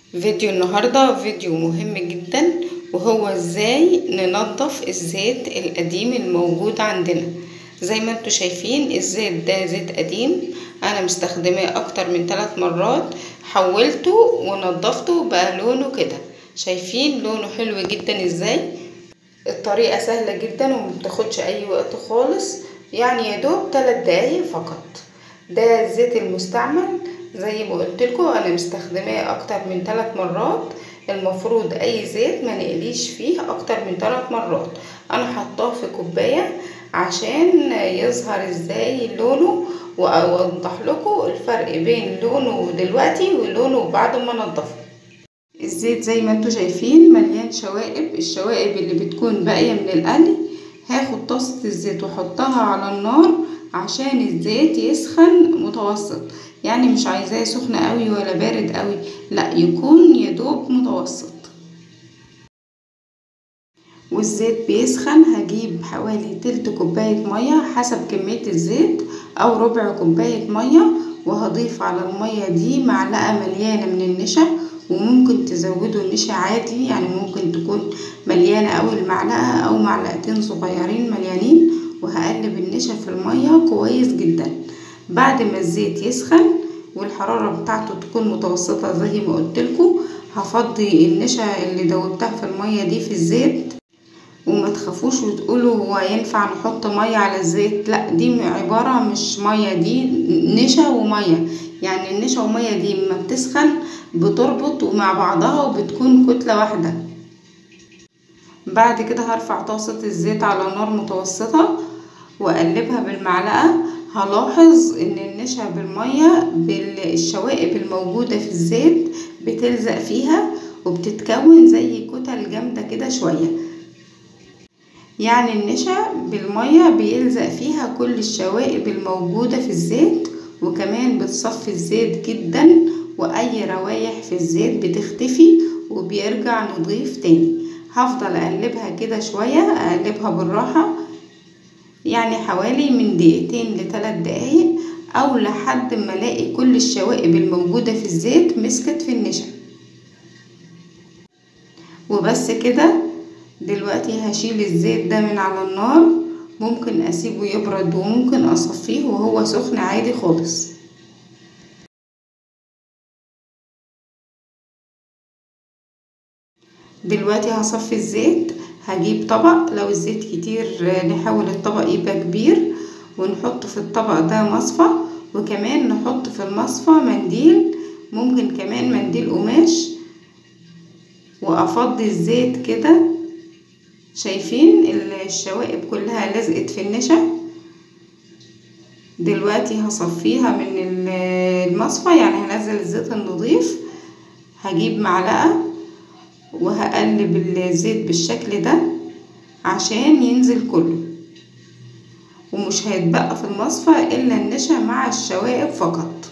فيديو النهاردة فيديو مهم جدا وهو ازاي ننظف الزيت القديم الموجود عندنا زي ما انتوا شايفين الزيت ده زيت قديم انا مستخدماه اكتر من ثلاث مرات حولته ونضفته بقى لونه كده شايفين لونه حلو جدا ازاي الطريقة سهلة جدا ومبتاخدش اي وقت خالص يعني يا دوب 3 دقايق فقط ده الزيت المستعمل زي ما قلت لكم انا مستخدماه اكتر من 3 مرات المفروض اي زيت ما نقليش فيه اكتر من 3 مرات انا حطاه في كوبايه عشان يظهر ازاي لونه واوضح لكم الفرق بين لونه دلوقتي ولونه بعد ما نضفه الزيت زي ما انتوا شايفين مليان شوائب الشوائب اللي بتكون باقيه من القلي هاخد طاسه الزيت واحطها على النار عشان الزيت يسخن متوسط يعني مش عايزاه سخن قوي ولا بارد قوي لا يكون يدوب متوسط والزيت بيسخن هجيب حوالي تلت كوباية مية حسب كمية الزيت او ربع كوباية مية وهضيف على المية دي معلقة مليانة من النشا وممكن تزودوا النشا عادي يعني ممكن تكون مليانة اوي المعلقة او معلقتين صغيرين مليانين وهقلب النشا في المية كويس جدا بعد ما الزيت يسخن والحرارة بتاعته تكون متوسطة زي ما قلتلكوا هفضي النشا اللي دوبتها في المية دي في الزيت وما تخافوش وتقولوا هو ينفع نحط مية على الزيت لا دي عبارة مش مية دي نشا ومية يعني النشا ومية دي لما بتسخن بتربط مع بعضها وبتكون كتلة واحدة بعد كده هرفع طاسة الزيت على نار متوسطة واقلبها بالمعلقة هلاحظ ان النشا بالمية بالشوائب الموجودة في الزيت بتلزق فيها وبتتكون زي كتل جامدة كده شوية يعني النشا بالمية بيلزق فيها كل الشوائب الموجودة في الزيت وكمان بتصفي الزيت جدا واي روايح في الزيت بتختفي وبيرجع نضيف تاني هفضل اقلبها كده شوية اقلبها بالراحة يعني حوالي من دقيقتين لثلاث دقايق او لحد ما الاقي كل الشوائب الموجودة في الزيت مسكت في النشا وبس كده دلوقتي هشيل الزيت ده من على النار ممكن اسيبه يبرد وممكن اصفيه وهو سخن عادي خالص دلوقتي هصفي الزيت هجيب طبق لو الزيت كتير نحاول الطبق يبقى كبير ونحط في الطبق ده مصفى وكمان نحط في المصفى منديل ممكن كمان منديل قماش وافضي الزيت كده شايفين الشوائب كلها لزقت في النشا دلوقتي هصفيها من المصفى يعني هنزل الزيت النظيف هجيب معلقه وهقلب الزيت بالشكل ده عشان ينزل كله ومش هيتبقى في المصفى الا النشا مع الشوائب فقط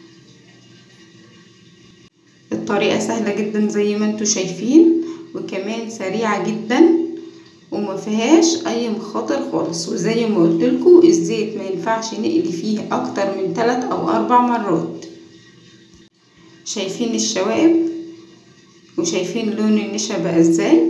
الطريقة سهلة جدا زي ما انتوا شايفين وكمان سريعة جدا وما فيهاش اي مخاطر خالص وزي ما قلتلكوا الزيت ما ينفعش نقلي فيه اكتر من 3 او 4 مرات شايفين الشوائب وشايفين لون النشا بقى ازاي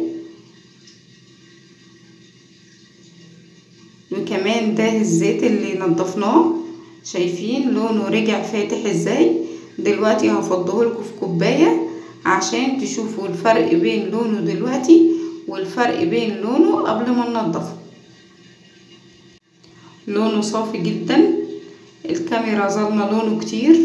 وكمان ده الزيت اللي نضفناه شايفين لونه رجع فاتح ازاي دلوقتي هفضهولكوا في كوباية عشان تشوفوا الفرق بين لونه دلوقتي والفرق بين لونه قبل ما ننضفه لونه صافي جدا الكاميرا ظلمة لونه كتير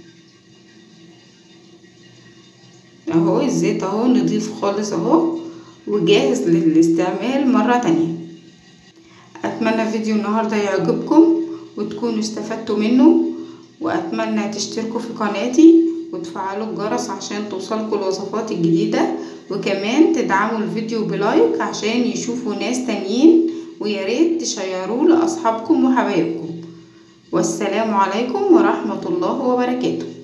اهو الزيت اهو نضيف خالص اهو وجاهز للاستعمال مرة تانية اتمنى فيديو النهاردة يعجبكم وتكونوا استفدتوا منه واتمنى تشتركوا في قناتي وتفعلوا الجرس عشان توصلكوا الوصفات الجديدة وكمان تدعموا الفيديو بلايك عشان يشوفوا ناس تانيين وياريت تشيروه لأصحابكم وحبايبكم والسلام عليكم ورحمة الله وبركاته